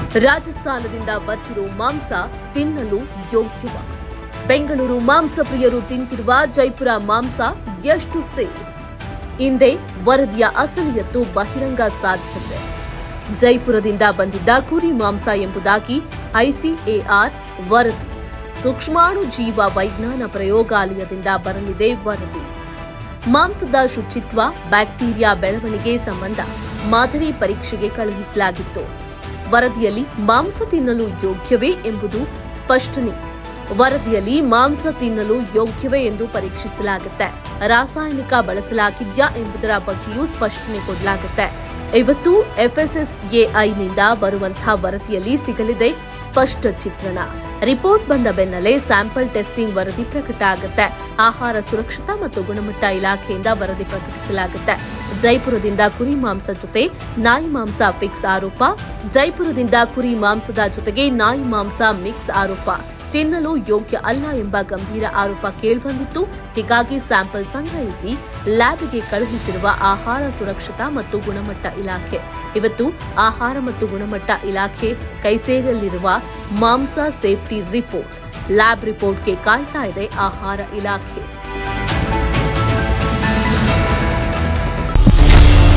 ರಾಜಸ್ಥಾನದಿಂದ ಬರ್ತಿರೋ ಮಾಂಸ ತಿನ್ನಲು ಯೋಗ್ಯವ ಬೆಂಗಳೂರು ಮಾಂಸ ಪ್ರಿಯರು ತಿಂತಿರುವ ಜೈಪುರ ಮಾಂಸ ಎಷ್ಟು ಸೇಫ್ ಹಿಂದೆ ವರದಿಯ ಅಸಲಿಯತ್ತು ಬಹಿರಂಗ ಸಾಧ್ಯತೆ ಜೈಪುರದಿಂದ ಬಂದಿದ್ದ ಕುರಿ ಮಾಂಸ ಎಂಬುದಾಗಿ ಐಸಿಎಆರ್ ವರದಿ ಸೂಕ್ಷ್ಮಾಣು ಜೀವ ವೈಜ್ಞಾನ ಪ್ರಯೋಗಾಲಯದಿಂದ ಬರಲಿದೆ ವರದಿ ಮಾಂಸದ ಶುಚಿತ್ವ ಬ್ಯಾಕ್ಟೀರಿಯಾ ಬೆಳವಣಿಗೆ ಸಂಬಂಧ ಮಾದರಿ ಪರೀಕ್ಷೆಗೆ ಕಳುಹಿಸಲಾಗಿತ್ತು ವರದಿಯಲ್ಲಿ ಮಾಂಸ ತಿನ್ನಲು ಯೋಗ್ಯವೇ ಎಂಬುದು ಸ್ಪಷ್ಟನೆ ವರದಿಯಲ್ಲಿ ಮಾಂಸ ತಿನ್ನಲು ಯೋಗ್ಯವೇ ಎಂದು ಪರೀಕ್ಷಿಸಲಾಗುತ್ತೆ ರಾಸಾಯನಿಕ ಬಳಸಲಾಗಿದ್ಯಾ ಎಂಬುದರ ಬಗ್ಗೆಯೂ ಸ್ಪಷ್ಟನೆ ಕೊಡಲಾಗುತ್ತೆ ಇವತ್ತು ಎಫ್ಎಸ್ಎಸ್ಎಐನಿಂದ ಬರುವಂತಹ ವರದಿಯಲ್ಲಿ ಸಿಗಲಿದೆ ಸ್ಪಷ್ಟ ಚಿತ್ರಣ ರಿಪೋರ್ಟ್ ಬಂದ ಬೆನ್ನಲ್ಲೇ ಸ್ಯಾಂಪಲ್ ಟೆಸ್ಟಿಂಗ್ ವರದಿ ಪ್ರಕಟ ಆಗುತ್ತೆ ಆಹಾರ ಸುರಕ್ಷತಾ ಮತ್ತು ಗುಣಮಟ್ಟ ಇಲಾಖೆಯಿಂದ ವರದಿ ಪ್ರಕಟಿಸಲಾಗುತ್ತೆ ಜೈಪುರದಿಂದ ಕುರಿ ಮಾಂಸ ಜೊತೆ ನಾಯಿ ಮಾಂಸ ಫಿಕ್ಸ್ ಆರೋಪ ಜೈಪುರದಿಂದ ಕುರಿ ಮಾಂಸದ ಜೊತೆಗೆ ನಾಯಿ ಮಾಂಸ ಮಿಕ್ಸ್ ಆರೋಪ ತಿನ್ನಲು ಯೋಗ್ಯ ಅಲ್ಲ ಎಂಬ ಗಂಭೀರ ಆರೋಪ ಕೇಳಿಬಂದಿತ್ತು ಹೀಗಾಗಿ ಸ್ಯಾಂಪಲ್ ಸಂಗ್ರಹಿಸಿ ಲ್ಯಾಬ್ಗೆ ಕಳುಹಿಸಿರುವ ಆಹಾರ ಸುರಕ್ಷತಾ ಮತ್ತು ಗುಣಮಟ್ಟ ಇಲಾಖೆ ಇವತ್ತು ಆಹಾರ ಮತ್ತು ಗುಣಮಟ್ಟ ಇಲಾಖೆ ಕೈಸೇರಲಿರುವ ಮಾಂಸ ಸೇಫ್ಟಿ ರಿಪೋರ್ಟ್ ಲ್ಯಾಬ್ ರಿಪೋರ್ಟ್ಗೆ ಕಾಯ್ತಾ ಇದೆ ಆಹಾರ ಇಲಾಖೆ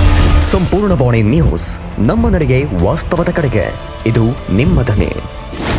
ಸಂಪೂರ್ಣ ಬಾಣಿ ನ್ಯೂಸ್ ನಮ್ಮ ನಡೆಗೆ ವಾಸ್ತವದ ಕಡೆಗೆ ಇದು ನಿಮ್ಮ ಧ್ವನಿ